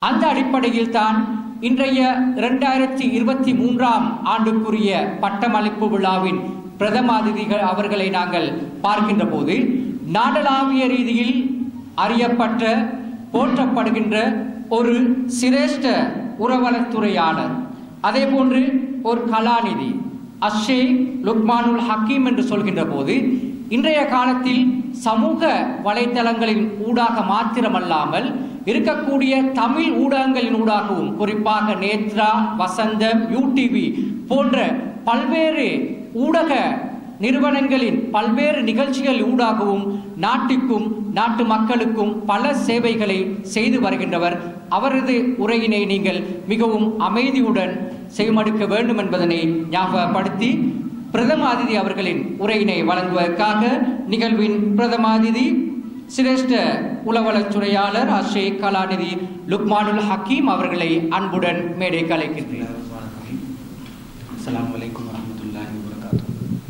அந்த அடிப்படையில் தான் இன்றைய இரண்டாயிரத்தி இருபத்தி மூன்றாம் ஆண்டுக்குரிய பட்டமளிப்பு விழாவின் பிரதம அதிதிகள் அவர்களை நாங்கள் பார்க்கின்ற போது நாடளாவிய ரீதியில் அறியப்பட்ட போற்றப்படுகின்ற ஒரு சிரேஷ்ட உறவலத்துறையாளர் அதே போன்று ஒரு கலாநிதி அஷே லுக்மானுல் ஹக்கீம் என்று சொல்கின்ற போது இன்றைய காலத்தில் சமூக வலைத்தளங்களின் ஊடாக மாத்திரமல்லாமல் இருக்கக்கூடிய தமிழ் ஊடகங்களின் ஊடாகவும் குறிப்பாக நேத்ரா வசந்தம் யூடிவி போன்ற பல்வேறு ஊடக நிறுவனங்களின் பல்வேறு நிகழ்ச்சிகள் ஊடாகவும் நாட்டுக்கும் நாட்டு மக்களுக்கும் பல சேவைகளை செய்து வருகின்றவர் அவரது உரையினை நீங்கள் மிகவும் அமைதியுடன் செய்மடுக்க வேண்டும் என்பதனை ஞாபகப்படுத்தி பிரதம அதிதி அவர்களின் உரையினை வழங்குவதற்காக நிகழ்வின் பிரதம அதிதி சிரேஷ்ட உளவலச்சுறையாளர் அஷே கலாநிதி லுக்மானுல் ஹக்கீம் அவர்களை அன்புடன் மேடை கலைக்கின்றேன் அஸ்ஸலாமு அலைக்கும் வரஹ்மத்துல்லாஹி வபரகாத்துஹு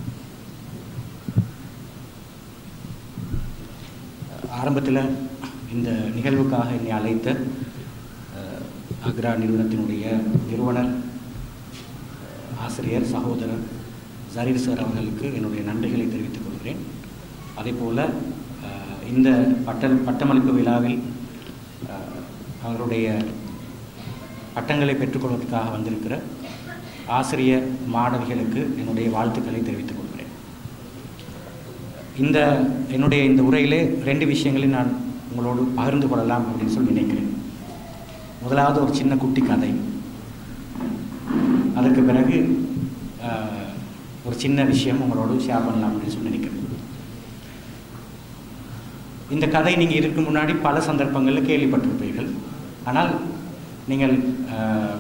ஆரம்பத்தில் இந்த நிகழ்வுக்காக என்னை அழைத்த அஹ், அக்ரா நிறுவனத்தினுடைய நிறுவனர் அஹ், ஆசிரியர் சகோதரர் ஜரீர் சார் அவர்களுக்கு என்னுடைய நன்றிகளை தெரிவித்துக் கொள்கிறேன் அதே போல் இந்த பட்ட பட்டமளிப்பு விழாவில் அஹ், அவருடைய பட்டங்களை பெற்றுக்கொள்வதற்காக வந்திருக்கிற ஆசிரியர் மாணவிகளுக்கு என்னுடைய வாழ்த்துக்களை தெரிவித்துக் கொள்கிறேன் இந்த என்னுடைய இந்த உரையிலே ரெண்டு விஷயங்களை நான் உங்களோடு பகிர்ந்து கொள்ளலாம் அப்படின்னு சொல்லி நினைக்கிறேன் முதலாவது ஒரு சின்ன குட்டி கதை அதற்கு பிறகு ஆஹ், ஒரு சின்ன விஷயம் உங்களோடு ஷேர் பண்ணலாம் அப்படின்னு சொல்லி நினைக்கிறேன் இந்த கதை நீங்கள் இதுக்கு முன்னாடி பல சந்தர்ப்பங்களில் கேள்விப்பட்டிருப்பீர்கள் ஆனால் நீங்கள் ஆஹ்,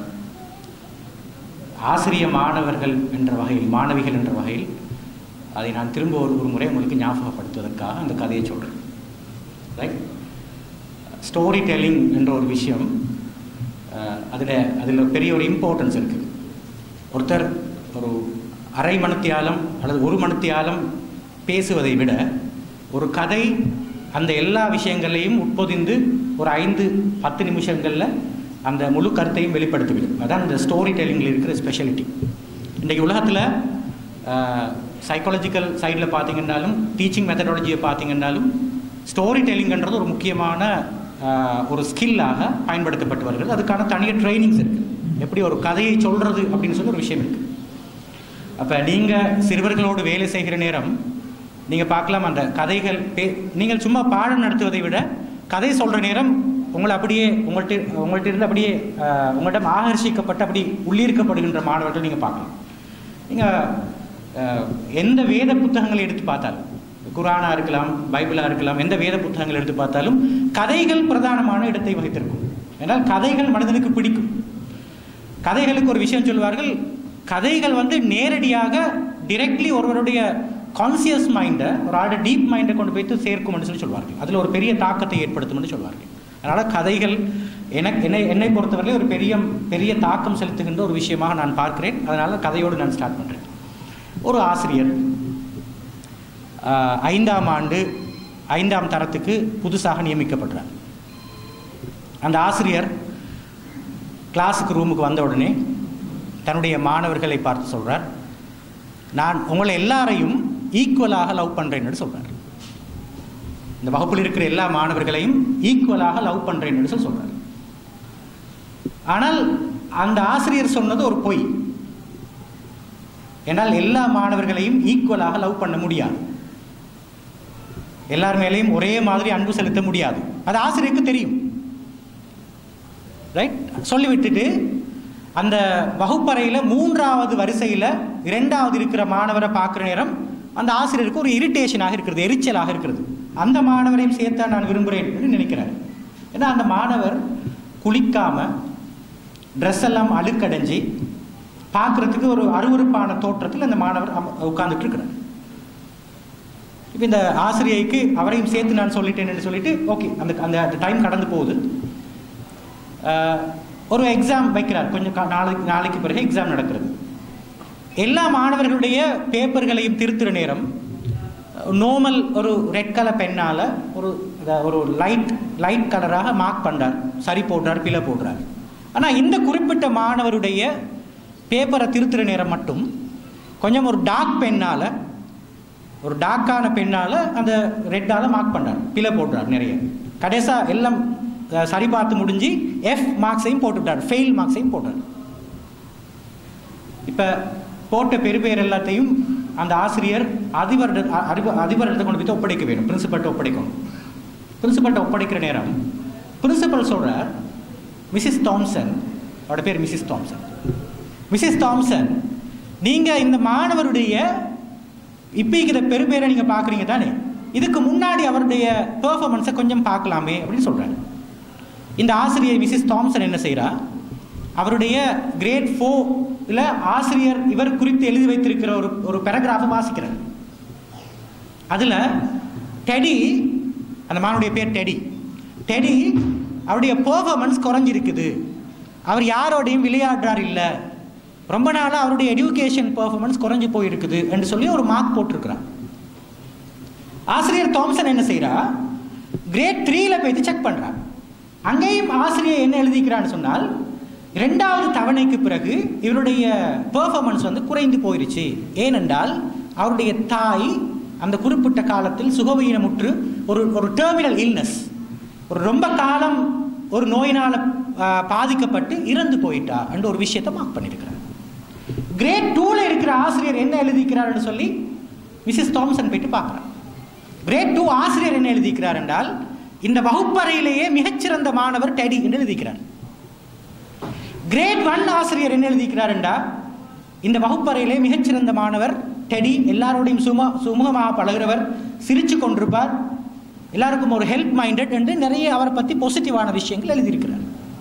ஆசிரிய மாணவர்கள் என்ற வகையில் மாணவிகள் என்ற வகையில் அதை நான் திரும்ப ஒரு ஒரு முறை உங்களுக்கு ஞாபகப்படுத்துவதற்காக அந்த கதையை சொல்கிறேன் ரைட் ஸ்டோரி டெல்லிங் என்ற ஒரு விஷயம் அதில் அதில் பெரிய ஒரு இம்பார்ட்டன்ஸ் இருக்குது ஒருத்தர் ஒரு அரை மணித்தியாலம் அல்லது ஒரு மணித்தியாலம் பேசுவதை விட ஒரு கதை அந்த எல்லா விஷயங்களையும் உட்பொதிந்து ஒரு ஐந்து பத்து நிமிஷங்களில் அந்த முழு கருத்தையும் வெளிப்படுத்திவிடும் அதான் இந்த ஸ்டோரி டெல்லிங்கில் இருக்கிற ஸ்பெஷாலிட்டி இன்றைக்கு உலகத்தில் சைக்காலஜிக்கல் சைடில் பார்த்தீங்கன்னாலும் டீச்சிங் மெத்தடாலஜியை பார்த்தீங்கன்னாலும் ஸ்டோரி டெல்லிங்ன்றது ஒரு முக்கியமான ஆஹ், ஒரு ஸ்கில்லாக பயன்படுத்தப்பட்டு வருகிறது அதுக்கான தனியாக ட்ரைனிங்ஸ் இருக்குது எப்படி ஒரு கதையை சொல்கிறது அப்படின்னு சொல்லி ஒரு விஷயம் இருக்குது அப்போ நீங்கள் சிறுவர்களோடு வேலை செய்கிற நேரம் நீங்கள் பார்க்கலாம் அந்த கதைகள் பே நீங்கள் சும்மா பாடம் நடத்துவதை விட கதை சொல்கிற நேரம் உங்களை அப்படியே உங்கள்கிட்ட உங்கள்கிட்ட இருந்து அப்படியே ஆஹ், உங்களிடம் ஆகர்ஷிக்கப்பட்டு அப்படி உள்ளீர்க்கப்படுகின்ற மாணவர்கள் நீங்கள் பார்க்கலாம் நீங்கள் எந்த வேத புத்தகங்களை எடுத்து பார்த்தாலும் குரானா இருக்கலாம் பைபிளாக இருக்கலாம் எந்த வேத புத்தகங்கள் எடுத்து பார்த்தாலும் கதைகள் பிரதானமான இடத்தை வகித்திருக்கும் ஏன்னால் கதைகள் மனிதனுக்கு பிடிக்கும் கதைகளுக்கு ஒரு விஷயம் சொல்வார்கள் கதைகள் வந்து நேரடியாக டிரெக்ட்லி ஒருவருடைய கான்சியஸ் மைண்டை ஒரு ஆளோட டீப் மைண்டை கொண்டு போய்த்து சேர்க்கும்னு சொல்லி சொல்வார்கள் அதில் ஒரு பெரிய தாக்கத்தை ஏற்படுத்தும்னு சொல்வார்கள் அதனால் கதைகள் எனக்கு என்னை என்னை பொறுத்தவரையிலே ஒரு பெரிய பெரிய தாக்கம் செலுத்துகின்ற ஒரு விஷயமாக நான் பார்க்கிறேன் அதனால் கதையோடு நான் ஸ்டார்ட் பண்ணுறேன் ஒரு ஆசிரியர் ஆஹ், ஐந்தாம் ஆண்டு ஐந்தாம் தரத்துக்கு புதுசாக நியமிக்கப்படுறார் அந்த ஆசிரியர் கிளாஸுக்கு ரூமுக்கு வந்த உடனே தன்னுடைய மாணவர்களை பார்த்து சொல்றார் நான் உங்களை எல்லாரையும் ஈக்குவலாக லவ் பண்ணுறேன்னு சொல்றார் இந்த வகுப்பில் இருக்கிற எல்லா மாணவர்களையும் ஈக்குவலாக லவ் பண்ணுறேன்னு சொல்லி சொல்றார் ஆனால் அந்த ஆசிரியர் சொன்னது ஒரு பொய் என்னால் எல்லா மாணவர்களையும் ஈக்குவலாக லவ் பண்ண முடியாது எல்லார் மேலேயும் ஒரே மாதிரி அன்பு செலுத்த முடியாது அது ஆசிரியருக்கு தெரியும் ரைட் சொல்லி விட்டுட்டு அந்த வகுப்பறையில் மூன்றாவது வரிசையில் இரண்டாவது இருக்கிற மாணவரை பார்க்குற நேரம் அந்த ஆசிரியருக்கு ஒரு இரிட்டேஷனாக இருக்கிறது எரிச்சலாக இருக்கிறது அந்த மாணவரையும் சேர்த்தா நான் விரும்புகிறேன் என்று நினைக்கிறார் ஏன்னா அந்த மாணவர் குளிக்காம ட்ரெஸ் எல்லாம் அழுக்கடைஞ்சி பார்க்குறதுக்கு ஒரு அருவருப்பான தோற்றத்தில் அந்த மாணவர் உட்கார்ந்துட்டு இருக்கிறார் இப்போ இந்த ஆசிரியைக்கு அவரையும் சேர்த்து நான் சொல்லிட்டேன்னு சொல்லிட்டு ஓகே அந்த அந்த டைம் கடந்து போகுது ஆஹ், ஒரு எக்ஸாம் வைக்கிறார் கொஞ்சம் கா- நாளைக்கு நாளைக்கு பிறகு எக்ஸாம் நடக்கிறது எல்லா மாணவர்களுடைய பேப்பர்களையும் திருத்துற நேரம் நார்மல் ஒரு ரெட் கலர் பெண்ணால் ஒரு இதை ஒரு லைட் லைட் கலராக மார்க் பண்ணுறார் சரி போடுறார் பிழை போடுறார் ஆனால் இந்த குறிப்பிட்ட மாணவருடைய பேப்பரை திருத்துற நேரம் மட்டும் கொஞ்சம் ஒரு டார்க் பெண்ணால் ஒரு டார்க்கான பெண்ணால் அந்த ரெட்டால் மார்க் பண்ணுறார் பிழை போடுறார் நிறைய கடைசியாக எல்லாம் அஹ், சரி பார்த்து முடிஞ்சு எஃப் மார்க்ஸையும் போட்டுவிட்டார் ஃபெயில் மார்க்ஸையும் போட்டார் இப்போ போட்ட பெறுபேர் எல்லாத்தையும் அந்த ஆசிரியர் அதிபர் அதிபர் அதிபர்கிட்ட கொண்டு போய் ஒப்படைக்க வேணும் பிரின்சிபல்கிட்ட ஒப்படைக்கணும் பிரின்சிபல்கிட்ட ஒப்படைக்கிற நேரம் பிரின்சிபல் சொல்கிறார் மிஸ்ஸஸ் தாம்சன் அவரோட பேர் மிஸ்ஸஸ் தாம்சன் மிஸ்ஸஸ் தாம்சன் நீங்கள் இந்த மாணவருடைய இப்போ இருக்கிற பெருபேரை நீங்கள் பார்க்குறீங்க தானே இதுக்கு முன்னாடி அவருடைய பெர்ஃபார்மன்ஸை கொஞ்சம் பார்க்கலாமே அப்படின்னு சொல்கிறாரு இந்த ஆசிரியர் மிஸ்ஸஸ் தாம்சன் என்ன செய்கிறா அவருடைய கிரேட் ஃபோரில் ஆசிரியர் இவர் குறித்து எழுதி வைத்திருக்கிற ஒரு ஒரு பேராகிராஃபை வாசிக்கிறார் அதில் டெடி அந்த மானுடைய பேர் டெடி டெடி அவருடைய பெர்ஃபார்மன்ஸ் குறைஞ்சிருக்குது அவர் யாரோடையும் விளையாடுறார் இல்லை ரொம்ப நாளாக அவருடைய எஜுகேஷன் பெர்ஃபார்மன்ஸ் குறைஞ்சு போயிருக்குது என்று சொல்லி ஒரு மார்க் போட்டிருக்கிறார் ஆசிரியர் தாம்சன் என்ன செய்கிறா கிரேட் த்ரீல போய் செக் பண்ணுறார் அங்கேயும் ஆசிரியர் என்ன எழுதிக்கிறான்னு சொன்னால் இரண்டாவது தவணைக்கு பிறகு இவருடைய பெர்ஃபார்மன்ஸ் வந்து குறைந்து போயிருச்சு ஏனென்றால் அவருடைய தாய் அந்த குறிப்பிட்ட காலத்தில் சுகவீனமுற்று ஒரு ஒரு டெர்மினல் இல்னஸ் ஒரு ரொம்ப காலம் ஒரு நோயினால் பாதிக்கப்பட்டு இறந்து போயிட்டா என்ற ஒரு விஷயத்தை மார்க் பண்ணியிருக்கிறார் கிரேட் டூவில் இருக்கிற ஆசிரியர் என்ன எழுதிக்கிறார்னு சொல்லி மிஸ்ஸஸ் தாம்சன் போயிட்டு பார்க்குறார் கிரேட் டூ ஆசிரியர் என்ன எழுதிக்கிறார் என்றால் இந்த வகுப்பறையிலேயே மிகச்சிறந்த மாணவர் டெடி என்று எழுதிக்கிறார் கிரேட் ஒன் ஆசிரியர் என்ன எழுதிக்கிறார் என்றால் இந்த வகுப்பறையிலே மிகச்சிறந்த மாணவர் டெடி எல்லாரோடையும் சும சுமூகமாக பழகிறவர் சிரிச்சு கொண்டிருப்பார் எல்லாருக்கும் ஒரு ஹெல்ப் மைண்டட் என்று நிறைய அவரை பற்றி பாசிட்டிவான விஷயங்கள் எழுதியிருக்கிறார்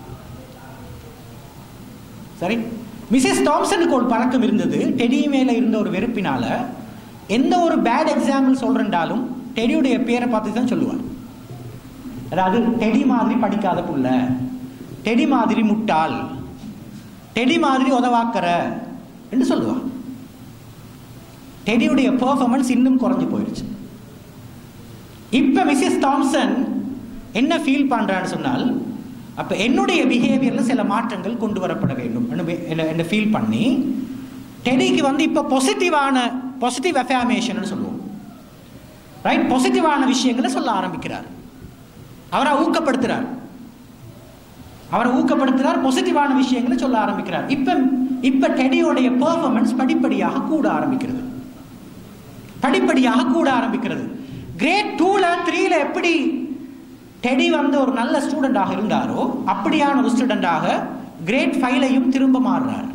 சரி மிஸ்ஸஸ் தாம்சனுக்கு ஒரு பழக்கம் இருந்தது டெடி மேலே இருந்த ஒரு வெறுப்பினால எந்த ஒரு பேட் எக்ஸாம்பிள் சொல்கிறேன்டாலும் டெடியுடைய பேரை பார்த்து தான் சொல்லுவார் அதாவது டெடி மாதிரி படிக்காத புள்ள டெடி மாதிரி முட்டாள் டெடி மாதிரி உதவாக்கற என்று சொல்லுவான் டெடியுடைய பெர்ஃபார்மன்ஸ் இன்னும் குறைஞ்சு போயிடுச்சு இப்போ மிஸ்ஸஸ் தாம்சன் என்ன ஃபீல் பண்ணுறான்னு சொன்னால் அப்போ என்னுடைய பிஹேவியரில் சில மாற்றங்கள் கொண்டு வரப்பட வேண்டும் என்ன ஃபீல் பண்ணி டெடிக்கு வந்து இப்போ பாசிட்டிவான பாசிட்டிவ் அஃபாமேஷன் சொல்லுவோம் ரைட் பாசிட்டிவான விஷயங்களை சொல்ல ஆரம்பிக்கிறார் அவரை ஊக்கப்படுத்துகிறார் அவரை ஊக்கப்படுத்துகிறார் பாசிட்டிவான விஷயங்களை சொல்ல ஆரம்பிக்கிறார் இப்போ இப்போ டெடியோடைய பெர்ஃபார்மன்ஸ் படிப்படியாக கூட ஆரம்பிக்கிறது படிப்படியாக கூட ஆரம்பிக்கிறது கிரேட் டூவில் த்ரீல எப்படி டெடி வந்து ஒரு நல்ல ஸ்டூடெண்டாக இருந்தாரோ அப்படியான ஒரு ஸ்டூடெண்டாக கிரேட் ஃபைவ்லையும் திரும்ப மாறுறார்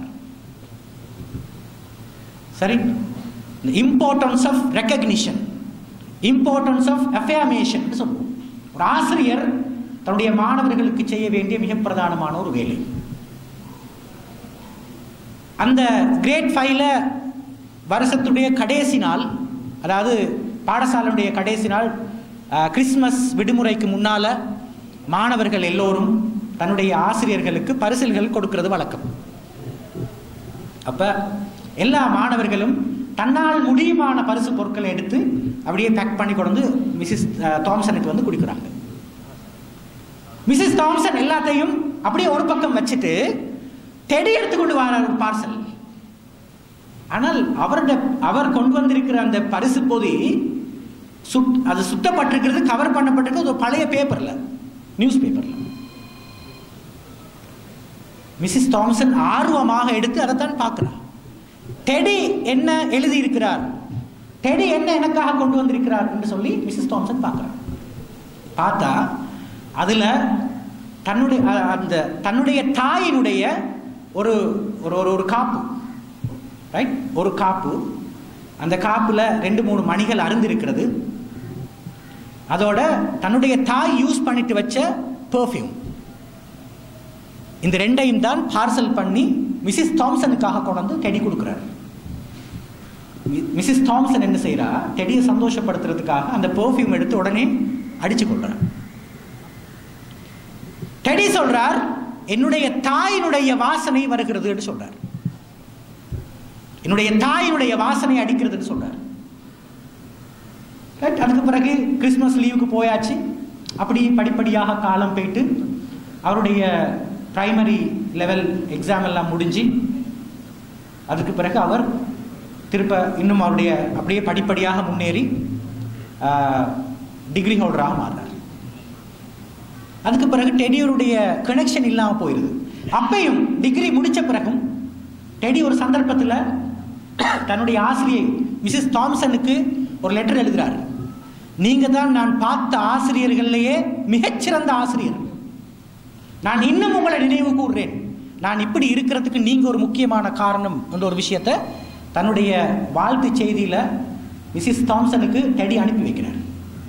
சரி importance of recognition importance of affirmation சொல்லுவோம் ஒரு ஆசிரியர் தன்னுடைய மாணவர்களுக்கு செய்ய வேண்டிய மிக பிரதானமான ஒரு வேலை அந்த கிரேட் ஃபைவ்ல வருஷத்துடைய கடைசி நாள் அதாவது பாடசாலையுடைய கடைசி நாள் அஹ், கிறிஸ்மஸ் விடுமுறைக்கு முன்னால் மாணவர்கள் எல்லோரும் தன்னுடைய ஆசிரியர்களுக்கு பரிசில்கள் கொடுக்கிறது வழக்கம் அப்போ எல்லா மாணவர்களும் தன்னால் முடியுமான பரிசு பொருட்களை எடுத்து அப்படியே பேக் பண்ணி கொண்டு வந்து மிஸ்ஸஸ் தாம்சனுக்கு வந்து கொடுக்குறாங்க மிஸ்ஸஸ் தாம்சன் எல்லாத்தையும் அப்படியே ஒரு பக்கம் வச்சுட்டு டெடி எடுத்துக்கொண்டு வரார் ஒரு பார்சல் ஆனால் அவருடைய அவர் கொண்டு வந்திருக்கிற அந்த பரிசு பொதி சுட் அது சுத்தப்பட்டிருக்கிறது கவர் பண்ணப்பட்டிருக்கிறது ஒரு பழைய பேப்பரில் நியூஸ் பேப்பரில் மிஸ்ஸஸ் தாம்சன் ஆர்வமாக எடுத்து அதைத்தான் பார்க்குறார் டெடி என்ன எழுதியிருக்கிறார் டெடி என்ன எனக்காக கொண்டு வந்திருக்கிறார் என்று சொல்லி மிஸ்ஸஸ் தாம்சன் பார்க்குறார் பார்த்தா அதில் தன்னுடைய அ- அந்த தன்னுடைய தாயினுடைய ஒரு ஒரு ஒரு ஒரு காப்பு ரைட் ஒரு காப்பு அந்த காப்பில் ரெண்டு மூணு மணிகள் அருந்திருக்கிறது அதோட தன்னுடைய தாய் யூஸ் பண்ணிட்டு வச்ச பெர்ஃப்யூம் இந்த ரெண்டையும் தான் பார்சல் பண்ணி மிஸ்ஸஸ் தாம்சனுக்காக கொண்டு வந்து டெடி கொடுக்குறாரு மிஸ்ஸஸ் தாம்சன் என்ன செய்றா டெடியை சந்தோஷப்படுத்துறதுக்காக அந்த பெர்ஃப்யூம் எடுத்து உடனே அடிச்சு கொள்றார் டெடி சொல்றார் என்னுடைய தாயினுடைய வாசனை வருகிறதுன்னு சொல்றார் என்னுடைய தாயினுடைய வாசனை அடிக்கிறதுன்னு சொல்றார் ரைட் அதுக்கு பிறகு கிறிஸ்மஸ் லீவுக்கு போயாச்சு அப்படி படிப்படியாக காலம் போயிட்டு அவருடைய பிரைமரி லெவல் எக்ஸாம் எல்லாம் முடிஞ்சு அதுக்கு பிறகு அவர் திருப்ப இன்னும் அவருடைய அப்படியே படிப்படியாக முன்னேறி டிகிரி ஹோல்டராக மாறினார் அதுக்கு பிறகு டெடியோருடைய கனெக்ஷன் இல்லாமல் போயிடுது அப்பையும் டிகிரி முடித்த பிறகும் டெடி ஒரு சந்தர்ப்பத்தில் தன்னுடைய ஆசிரியை மிஸ்ஸஸ் தாம்சனுக்கு ஒரு லெட்டர் எழுதுகிறார் நீங்கள் தான் நான் பார்த்த ஆசிரியர்கள்லேயே மிகச்சிறந்த ஆசிரியர் நான் இன்னும் உங்களை நினைவு கூறுறேன் நான் இப்படி இருக்கிறதுக்கு நீங்கள் ஒரு முக்கியமான காரணம் என்ற ஒரு விஷயத்தை தன்னுடைய வாழ்த்து செய்தியில் மிஸ்ஸஸ் தாம்சனுக்கு டெடி அனுப்பி வைக்கிறார்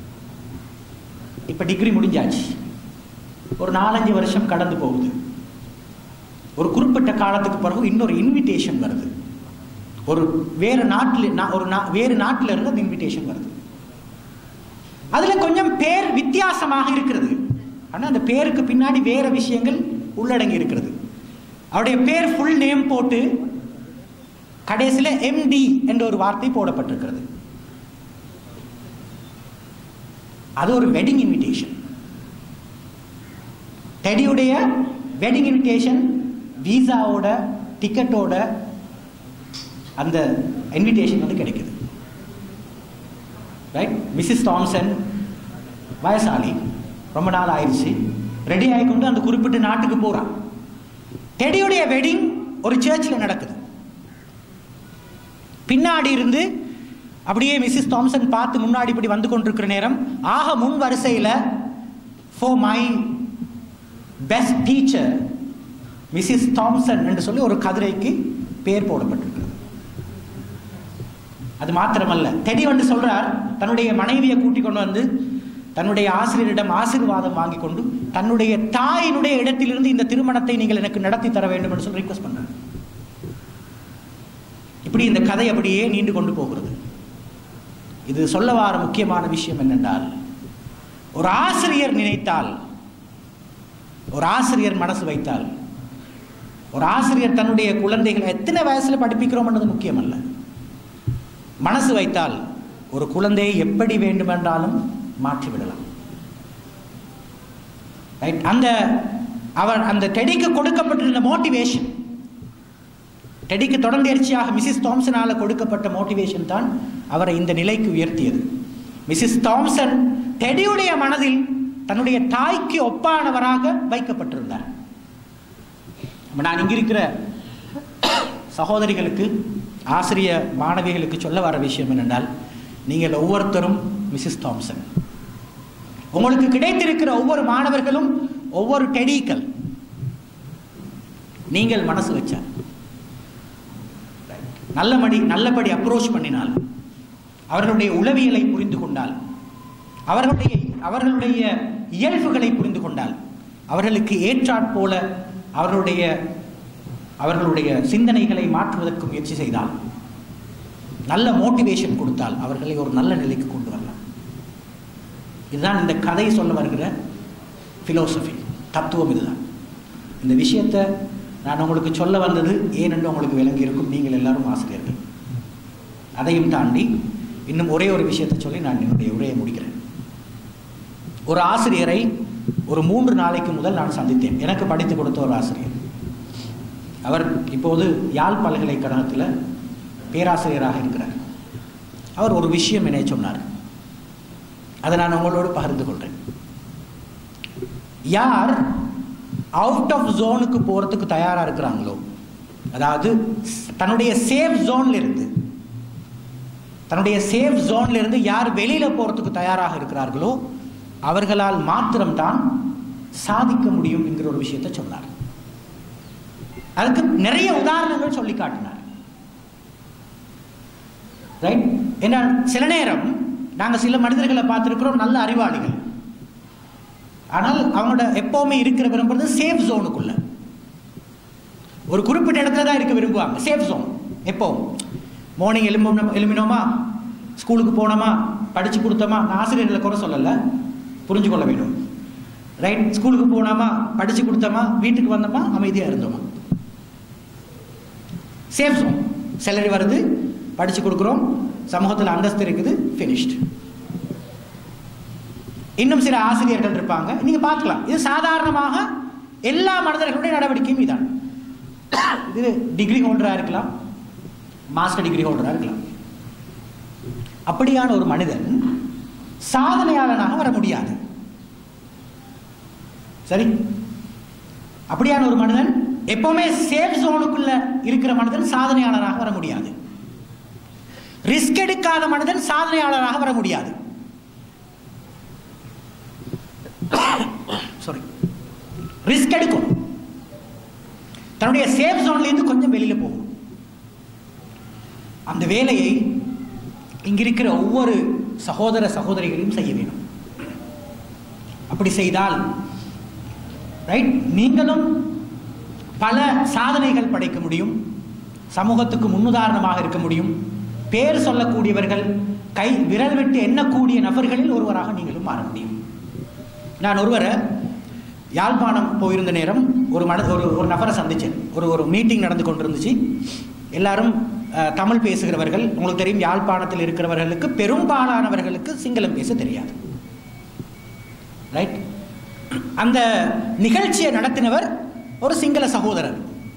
இப்போ டிகிரி முடிஞ்சாச்சு ஒரு நாலஞ்சு வருஷம் கடந்து போகுது ஒரு குறிப்பிட்ட காலத்துக்கு பிறகு இன்னொரு இன்விடேஷன் வருது ஒரு வேறு நாட்டில் நா- ஒரு நா- வேறு நாட்டில் இருந்து அந்த இன்விடேஷன் வருது அதில் கொஞ்சம் பேர் வித்தியாசமாக இருக்கிறது ஆனால் அந்த பேருக்கு பின்னாடி வேற விஷயங்கள் உள்ளடங்கி இருக்கிறது அவருடைய பேர் ஃபுல் நேம் போட்டு கடைசியில் எம்டி என்ற ஒரு வார்த்தை போடப்பட்டிருக்கிறது அது ஒரு வெட்டிங் இன்விடேஷன் டெடியுடைய வெட்டிங் இன்விடேஷன் விசாவோட டிக்கெட்டோட அந்த இன்விடேஷன் வந்து கிடைக்குது ரைட் மிஸ்ஸஸ் தாம்சன் வயசாளி ரொம்ப நாள் ஆயிடுச்சு ரெடி ஆகிக்கொண்டு அந்த குறிப்பிட்ட நாட்டுக்கு போகிறான் டெடியுடைய வெட்டிங் ஒரு சர்ச்சில் நடக்குது பின்னாடி இருந்து அப்படியே மிஸ்ஸஸ் தாம்சன் பார்த்து முன்னாடி இப்படி வந்து கொண்டிருக்கிற நேரம் ஆக முன் வரிசையில் for my best teacher Mrs Thompson என்று சொல்லி ஒரு கதிரைக்கு பேர் போடப்பட்டிருக்கிறது அது மாத்திரமல்ல டெடி வந்து சொல்றார் தன்னுடைய மனைவியை கூட்டிக் கொண்டு வந்து தன்னுடைய ஆசிரியரிடம் ஆசீர்வாதம் வாங்கி கொண்டு தன்னுடைய தாயினுடைய இடத்திலிருந்து இந்த திருமணத்தை நீங்கள் எனக்கு நடத்தி தர வேண்டும் என்று சொல்லி ரிக்வஸ்ட் பண்றார் இப்படி இந்த கதை அப்படியே நீண்டு கொண்டு போகிறது இது சொல்ல வார முக்கியமான விஷயம் என்னென்றால் ஒரு ஆசிரியர் நினைத்தால் ஒரு ஆசிரியர் மனசு வைத்தால் ஒரு ஆசிரியர் தன்னுடைய குழந்தைகளை எத்தனை வயசுல படிப்பிக்கிறோம்ன்றது முக்கியம் அல்ல மனசு வைத்தால் ஒரு குழந்தையை எப்படி வேண்டுமென்றாலும் மாற்றிவிடலாம் ரைட் அந்த அவர் அந்த டெடிக்கு கொடுக்கப்பட்டிருந்த மோட்டிவேஷன் டெடிக்கு தொடர்ந்தேர்ச்சியாக மிஸ்ஸஸ் தாம்சனால கொடுக்கப்பட்ட மோட்டிவேஷன் தான் அவரை இந்த நிலைக்கு உயர்த்தியது மிஸ்ஸஸ் தாம்சன் டெடியுடைய மனதில் தன்னுடைய தாய்க்கு ஒப்பானவராக வைக்கப்பட்டிருந்தார் அப்ப நான் இங்க இருக்கிற சகோதரிகளுக்கு ஆசிரிய மாணவிகளுக்கு சொல்ல வர விஷயம் என்னென்றால் நீங்கள் ஒவ்வொருத்தரும் மிஸ்ஸஸ் தாம்சன் உங்களுக்கு கிடைத்திருக்கிற ஒவ்வொரு மாணவர்களும் ஒவ்வொரு டெடிக்கள் நீங்கள் மனசு வச்சால் நல்லபடி நல்லபடி அப்ரோச் பண்ணினால் அவர்களுடைய உளவியலை புரிந்து கொண்டால் அவர்களுடைய அவர்களுடைய இயல்புகளை புரிந்து கொண்டால் அவர்களுக்கு ஏற்றாற் போல அவர்களுடைய அவர்களுடைய சிந்தனைகளை மாற்றுவதற்கு முயற்சி செய்தால் நல்ல மோட்டிவேஷன் கொடுத்தால் அவர்களை ஒரு நல்ல நிலைக்கு கொண்டு வரலாம் இதுதான் இந்த கதை சொல்ல வருகிற ஃபிலோசபி தத்துவம் இதுதான் இந்த விஷயத்தை நான் உங்களுக்கு சொல்ல வந்தது ஏனென்று உங்களுக்கு விளங்கி இருக்கும் நீங்கள் எல்லாரும் ஆசிரியர்கள் அதையும் தாண்டி இன்னும் ஒரே ஒரு விஷயத்தை சொல்லி நான் என்னுடைய உரையை முடிக்கிறேன் ஒரு ஆசிரியரை ஒரு மூன்று நாளைக்கு முதல் நான் சந்தித்தேன் எனக்கு படித்து கொடுத்த ஒரு ஆசிரியர் அவர் இப்போது யாழ் பல்கலைக்கழகத்தில் பேராசிரியராக இருக்கிறார் அவர் ஒரு விஷயம் என்னை சொன்னார் அதை நான் உங்களோடு பகிர்ந்து கொள்கிறேன் யார் அவுட் ஆஃப் ஜோனுக்கு போகிறதுக்கு தயாராக இருக்கிறாங்களோ அதாவது தன்னுடைய சேஃப் ஜோன்ல இருந்து தன்னுடைய சேஃப் ஜோன்ல இருந்து யார் வெளியில போறதுக்கு தயாராக இருக்கிறார்களோ அவர்களால் மாத்திரம்தான் சாதிக்க முடியும் என்கிற ஒரு விஷயத்தை சொன்னார் அதுக்கு நிறைய உதாரணங்கள் சொல்லி காட்டினார் ரைட் ஏன்னா சில நேரம் நாங்கள் சில மனிதர்களை பார்த்துருக்கிறோம் நல்ல அறிவாளிகள் ஆனால் அவங்களோட எப்போவுமே இருக்கிற விரும்புறது சேஃப் ஜோனுக்குள்ள ஒரு குறிப்பிட்ட இடத்துல தான் இருக்க விரும்புவாங்க சேஃப் ஜோன் எப்போவும் மார்னிங் எலும்பு எழுமினோமா ஸ்கூலுக்கு போனோமா படித்து கொடுத்தோமா நான் ஆசிரியர்களை குறை சொல்லலை புரிஞ்சு கொள்ள வேண்டும் ரைட் ஸ்கூலுக்கு போனோமா படித்து கொடுத்தோமா வீட்டுக்கு வந்தோமா அமைதியாக இருந்தோமா சேஃப் ஜோன் சேலரி வருது படித்து கொடுக்குறோம் சமூகத்தில் அந்தஸ்து இருக்குது ஃபினிஷ்டு இன்னும் சில ஆசிரியர்கள் இருப்பாங்க நீங்க பார்க்கலாம் இது சாதாரணமாக எல்லா மனிதர்களுடைய நடவடிக்கையும் இதான் இது டிகிரி ஹோல்டரா இருக்கலாம் மாஸ்டர் டிகிரி ஹோல்டரா இருக்கலாம் அப்படியான ஒரு மனிதன் சாதனையாளனாக வர முடியாது சரி அப்படியான ஒரு மனிதன் எப்பவுமே சேஃப் ஜோனுக்குள்ள இருக்கிற மனிதன் சாதனையாளராக வர முடியாது ரிஸ்க் எடுக்காத மனிதன் சாதனையாளராக வர முடியாது சாரி ரிஸ்க் எடுக்கணும் தன்னுடைய சேஃப் ஜோன்ல இருந்து கொஞ்சம் வெளியில போகும் அந்த வேலையை இங்கிருக்கிற ஒவ்வொரு சகோதர சகோதரிகளையும் செய்ய வேண்டும் அப்படி செய்தால் ரைட் நீங்களும் பல சாதனைகள் படைக்க முடியும் சமூகத்துக்கு முன்னுதாரணமாக இருக்க முடியும் பேர் சொல்லக்கூடியவர்கள் கை விரல் விட்டு எண்ணக்கூடிய நபர்களில் ஒருவராக நீங்களும் மாற முடியும் நான் ஒருவரை யாழ்ப்பாணம் போயிருந்த நேரம் ஒரு மன ஒரு ஒரு நபரை சந்தித்தேன் ஒரு ஒரு மீட்டிங் நடந்து கொண்டிருந்துச்சு எல்லாரும் அஹ், தமிழ் பேசுகிறவர்கள் உங்களுக்கு தெரியும் யாழ்ப்பாணத்தில் இருக்கிறவர்களுக்கு பெரும்பாலானவர்களுக்கு சிங்களம் பேச தெரியாது ரைட் அந்த நிகழ்ச்சியை நடத்தினவர் ஒரு சிங்கள சகோதரர்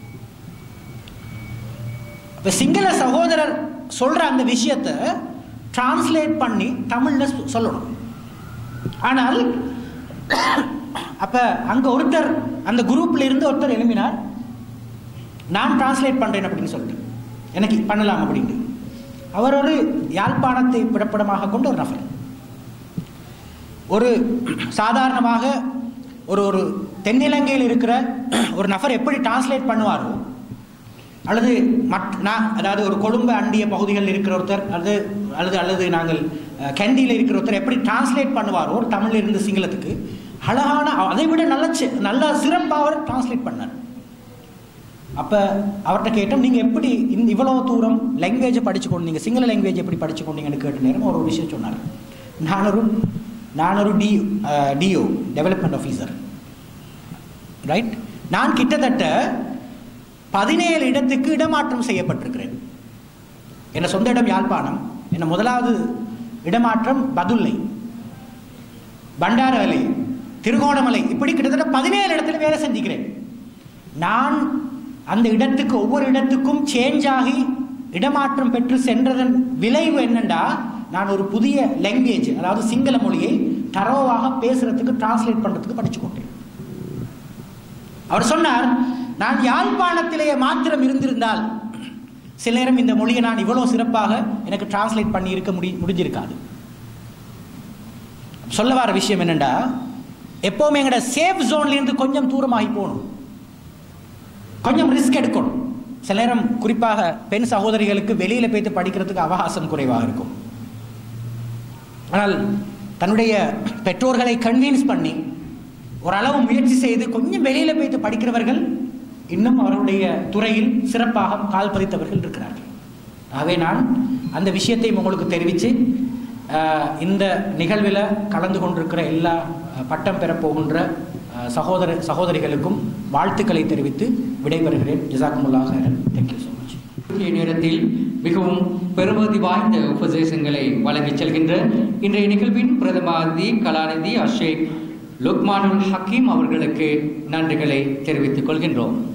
இப்ப சிங்கள சகோதரர் சொல்ற அந்த விஷயத்தை டிரான்ஸ்லேட் பண்ணி தமிழ்ல சொ- சொல்லணும் ஆனால் அப்ப அங்க ஒருத்தர் அந்த குரூப்ல இருந்து ஒருத்தர் எழுப்பினார் நான் டிரான்ஸ்லேட் பண்றேன் அப்படின்னு சொல்லிட்டு எனக்கு பண்ணலாம் அப்படின்னு அவர் ஒரு யாழ்ப்பாணத்தை பிறப்பிடமாக கொண்ட ஒரு நபர் ஒரு சாதாரணமாக ஒரு ஒரு தென்னிலங்கையில் இருக்கிற ஒரு நபர் எப்படி டிரான்ஸ்லேட் பண்ணுவாரோ அல்லது மட் நான் அதாவது ஒரு கொழும்பு அண்டிய பகுதிகளில் இருக்கிற ஒருத்தர் அல்லது அல்லது அல்லது நாங்கள் அஹ், கண்டியில் இருக்கிற ஒருத்தர் எப்படி டிரான்ஸ்லேட் பண்ணுவாரோ ஒரு தமிழ்ல இருந்து சிங்களத்துக்கு அழகான அதை விட நல்ல சி- நல்ல சிறப்பாக அவர் டிரான்ஸ்லேட் பண்ணார் அப்போ அவர்கிட்ட கேட்டோம் நீங்கள் எப்படி இந்த இவ்வளோ தூரம் லாங்குவேஜை படிச்சு கொண்டு நீங்கள் சிங்கள லாங்குவேஜ் எப்படி படிச்சு கொண்டீங்கன்னு கேட்ட நேரம் அவர் ஒரு விஷயம் சொன்னார் நான் ஒரு நான் ஒரு D DO development officer right நான் கிட்டத்தட்ட பதினேழு இடத்துக்கு இடமாற்றம் செய்யப்பட்டிருக்கிறேன் என் சொந்த இடம் யாழ்ப்பாணம் என்ன முதலாவது இடமாற்றம் பதுல்லை பண்டாரவலை திருகோணமலை இப்படி கிட்டத்தட்ட பதினேழு இடத்துல வேலை செஞ்சுக்கிறேன் நான் அந்த இடத்துக்கு ஒவ்வொரு இடத்துக்கும் சேஞ்ச் ஆகி இடமாற்றம் பெற்று சென்றதன் விளைவு என்னண்டா நான் ஒரு புதிய லாங்குவேஜ் அதாவது சிங்கள மொழியை தரோவாக பேசுறதுக்கு டிரான்ஸ்லேட் பண்றதுக்கு படிச்சு கொண்டேன் அவர் சொன்னார் நான் யாழ்ப்பாணத்திலேயே மாத்திரம் இருந்திருந்தால் சில நேரம் இந்த மொழியை நான் இவ்வளவு சிறப்பாக எனக்கு டிரான்ஸ்லேட் பண்ணி இருக்க முடி முடிஞ்சிருக்காது சொல்ல வர விஷயம் என்னண்டா எப்பவுமே எங்கட சேஃப் ஜோன்ல இருந்து கொஞ்சம் தூரமாகி போகணும் கொஞ்சம் ரிஸ்க் எடுக்கணும் சில நேரம் குறிப்பாக பெண் சகோதரிகளுக்கு வெளியில போய்த்து படிக்கிறதுக்கு அவகாசம் குறைவாக இருக்கும் ஆனால் தன்னுடைய பெற்றோர்களை கன்வின்ஸ் பண்ணி ஓரளவு முயற்சி செய்து கொஞ்சம் வெளியில போய்த்து படிக்கிறவர்கள் இன்னும் அவருடைய துறையில் சிறப்பாக கால் பதித்தவர்கள் இருக்கிறார்கள் ஆகவே நான் அந்த விஷயத்தையும் உங்களுக்கு தெரிவித்து அஹ், இந்த நிகழ்வில் கலந்து கொண்டிருக்கிற எல்லா அஹ், பட்டம் பெறப் போகின்ற அஹ், சகோதர சகோதரிகளுக்கும் வாழ்த்துக்களை தெரிவித்து விடைபெறுகிறேன் ஜிசாக்குமுல்லாஹ் தேங்க்யூ ஸோ மச் குறுகிய நேரத்தில் மிகவும் பெருமதி வாய்ந்த உபதேசங்களை வழங்கிச் செல்கின்ற இன்றைய நிகழ்வின் பிரதம அதிதி கலாநிதி அஷேக் லுக்மானுல் ஹக்கீம் அவர்களுக்கு நன்றிகளை தெரிவித்துக் கொள்கின்றோம்